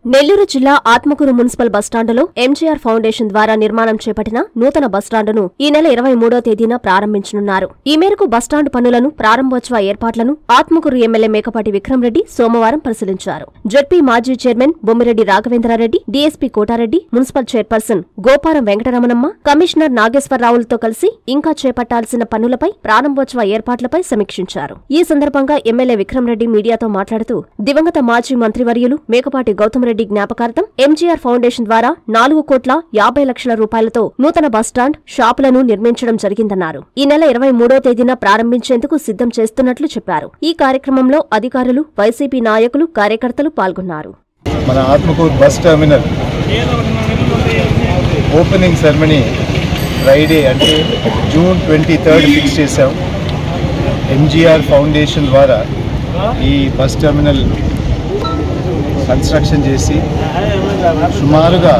నెల్లూరు జిల్లా ఆత్మకూరు మున్సిపల్ బస్టాండులో MGR foundation ద్వారా నిర్మాణం చేపట్టిన నూతన బస్టాండును ఈ నెల ఇరవై మూడో తేదీన ప్రారంభించనున్నారు ఈ మేరకు బస్టాండు పనులను ప్రారంభోత్సవ ఏర్పాట్లను ఆత్మకూరు ఎమ్మెల్యే మేకపాటి విక్రమరెడ్డి సోమవారం పరిశీలించారు జడ్పీ మాజీ chairman Bommireddy Raghavendra Reddy DSP Kota Reddy municipal chairperson Goparam Venkataramanamma commissioner నాగేశ్వరరావులతో కలిసి ఇంకా చేపట్టాల్సిన పనులపై ప్రారంభోత్సవ ఏర్పాట్లపై సమీక్షించారు ఈ సందర్భంగా ఎమ్మెల్యే విక్రమరెడ్డి మీడియాతో మాట్లాడుతూ దివంగత మాజీ మంత్రివర్యులు మేకపాటి గౌతమ్ రెడ్డి జ్ఞాపకార్థం ఎంజీఆర్ ఫౌండేషన్ ద్వారా నాలుగు కోట్ల యాభై లక్షల రూపాయలతో నూతన బస్టాండ్ షాపులను నిర్మించడం జరిగిందన్నారు ఈ నెల ఇరవై మూడో తేదీన ప్రారంభించేందుకు సిద్ధం చేస్తున్నట్లు చెప్పారు ఈ కార్యక్రమంలో అధికారులు వైసీపీ నాయకులు కార్యకర్తలు పాల్గొన్నారు మన Atmakur bus terminal opening ceremony Friday అంటే జూన్ ట్వంటీ థర్డ్ ఫిక్స్ చేశాం ఎంజీఆర్ ఫౌండేషన్ ద్వారా ఈ బస్ టెర్మినల్ కన్స్ట్రక్షన్ చేసి సుమారుగా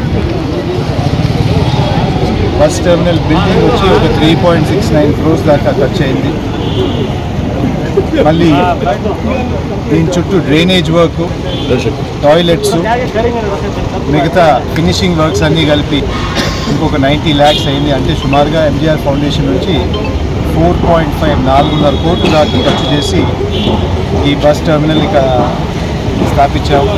బస్ టెర్మినల్ బిల్డింగ్ వచ్చి ఒక three point six nine crores దాకా ఖర్చు అయింది మళ్ళీ దీని చుట్టూ డ్రైనేజ్ వర్క్ టాయిలెట్స్ మిగతా ఫినిషింగ్ వర్క్స్ అన్నీ కలిపి ఇంకొక నైంటీ ల్యాక్స్ అయింది అంటే సుమారుగా ఎంజిఆర్ ఫౌండేషన్ నుంచి ఫోర్ పాయింట్ ఫైవ్ నాలుగున్నర కోట్లు దాకా ఖర్చు చేసి ఈ బస్ టెర్మినల్ ఇక స్థాపించాము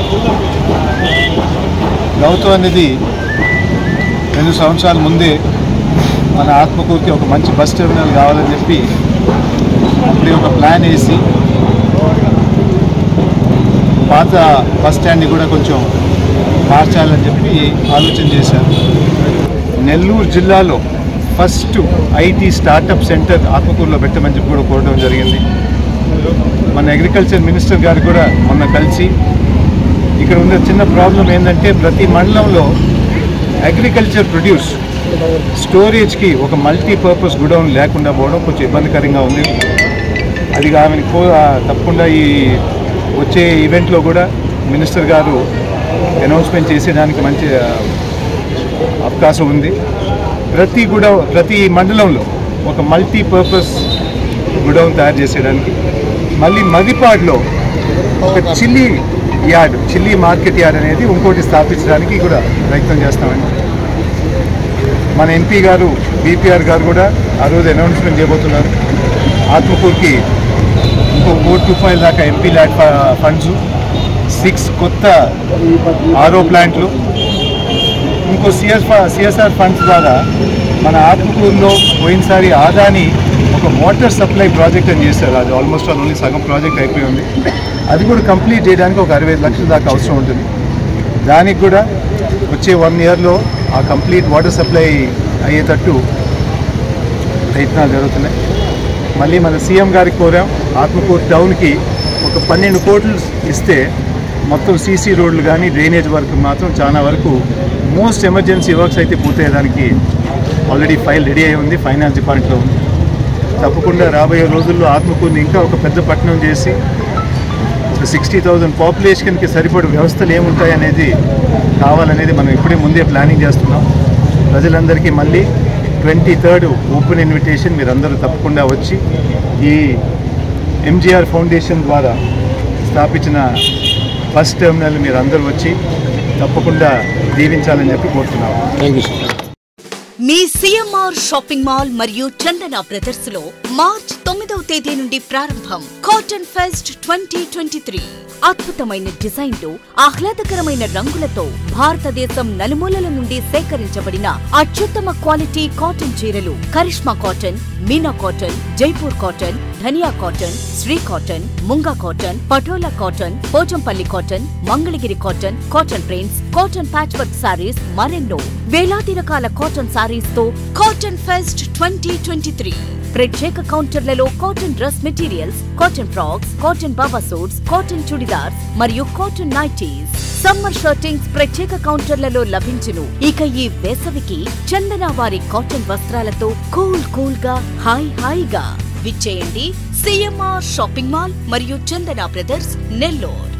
గౌతమ్ అనేది రెండు సంవత్సరాల ముందే మన ఆత్మకూరుకి ఒక మంచి బస్ టెర్మినల్ కావాలని చెప్పి అప్పుడే ఒక ప్లాన్ వేసి పాత బస్ స్టాండ్ని కూడా కొంచెం మార్చాలని చెప్పి ఆలోచన చేశారు నెల్లూరు జిల్లాలో ఫస్ట్ ఐటీ స్టార్టప్ సెంటర్ ఆత్మకూరులో పెట్టమని చెప్పి కూడా కోరడం జరిగింది మన అగ్రికల్చర్ మినిస్టర్ గారు కూడా మొన్న కలిసి ఇక్కడ ఉన్న చిన్న ప్రాబ్లం ఏంటంటే ప్రతి మండలంలో అగ్రికల్చర్ ప్రొడ్యూస్ స్టోరేజ్కి ఒక మల్టీపర్పస్ గుడౌన్ లేకుండా పోవడం కొంచెం ఇబ్బందికరంగా ఉంది అది ఆమెను కో తప్పకుండా ఈ వచ్చే ఈవెంట్లో కూడా మినిస్టర్ గారు అనౌన్స్మెంట్ చేసేదానికి మంచి ఆ, అవకాశం ఉంది ప్రతి గుడ ప్రతి మండలంలో ఒక మల్టీపర్పస్ గుడౌన్ తయారు చేసేయడానికి మళ్ళీ మదిపాడులో ఒక chilli yard chilli market yard అనేది ఇంకోటి స్థాపించడానికి కూడా ప్రయత్నం చేస్తామండి మన ఎంపీ గారు బీపీఆర్ గారు కూడా ఆ రోజు అనౌన్స్మెంట్ చేయబోతున్నారు ఆత్మకూరుకి ఇంకో కోటి రూపాయల దాకా ఎంపీ ల్యాడ్ ఫండ్స్ సిక్స్ కొత్త ఆరో ప్లాంట్లు ఇంకో సిఎస్ సిఎస్ఆర్ ఫండ్స్ ద్వారా మన ఆత్మకూరులో పోయినసారి ఆదాని ఒక వాటర్ సప్లై ప్రాజెక్ట్ అని చేశారు అది ఆల్మోస్ట్ ఆల్ ఓన్లీ సగం ప్రాజెక్ట్ అయిపోయి ఉంది అది కూడా కంప్లీట్ చేయడానికి ఒక అరవై ఐదు లక్షల దాకా అవసరం ఉంటుంది దానికి కూడా వచ్చే వన్ ఇయర్లో ఆ కంప్లీట్ వాటర్ సప్లై అయ్యేటట్టు ప్రయత్నాలు జరుగుతున్నాయి మళ్ళీ మన సీఎం గారికి కోరాం ఆత్మకూరు టౌన్కి ఒక పన్నెండు కోట్లు ఇస్తే మొత్తం సీసీ రోడ్లు కానీ డ్రైనేజ్ వర్క్ మాత్రం చాలా వరకు మోస్ట్ ఎమర్జెన్సీ వర్క్స్ అయితే పూర్తయ్యేదానికి ఆల్రెడీ ఫైల్ రెడీ అయి ఉంది ఫైనాన్స్ డిపార్ట్మెంట్లో ఉంది తప్పకుండా రాబోయే రోజుల్లో ఆత్మకూరుని ఇంకా ఒక పెద్ద పట్టణం చేసి ఒక సిక్స్టీ థౌజండ్ పాపులేషన్కి సరిపడు వ్యవస్థలు ఏముంటాయి అనేది కావాలనేది మనం ఇప్పుడే ముందే ప్లానింగ్ చేస్తున్నాం ప్రజలందరికీ మళ్ళీ ట్వంటీ థర్డ్ ఓపెన్ ఇన్విటేషన్ మీరందరూ తప్పకుండా వచ్చి ఈ ఎంజిఆర్ ఫౌండేషన్ ద్వారా స్థాపించిన బస్ టెర్మినల్ మీరు అందరూ వచ్చి తప్పకుండా దీవించాలని చెప్పి కోరుతున్నాము మీ సిఎంఆర్ షాపింగ్ మాల్ మరియు చందన బ్రదర్స్ లో మార్చ్ తొమ్మిదవ తేదీ నుండి ప్రారంభం cotton fest twenty twenty three అద్భుతమైన డిజైన్లు ఆహ్లాదకరమైన రంగులతో భారతదేశం నలుమూలల నుండి సేకరించబడిన అత్యుత్తమ క్వాలిటీ కాటన్ చీరలు Karishma cotton Meena cotton Jaipur cotton Dhaniya cotton Shri cotton Munga cotton Patola cotton Pochampally cotton Mangalagiri cotton cotton prints cotton patch work saris మరెన్నో వేలాది రకాల కాటన్ సారీస్ తో cotton fest twenty twenty three ప్రత్యేక కౌంటర్లలో cotton dress materials cotton frocks cotton baba suits cotton churidars మరియు కాటన్ నైటీస్ సమ్మర్ షర్టింగ్స్ ప్రత్యేక కౌంటర్లలో లభించును ఇక ఈ వేసవికి చందన వారి కాటన్ వస్త్రాలతో కూల్ కూల్ గా హాయ్ హాయిగా విచ్చేయండి సిఎంఆర్ షాపింగ్ మాల్ మరియు చందన బ్రదర్స్ నెల్లూరు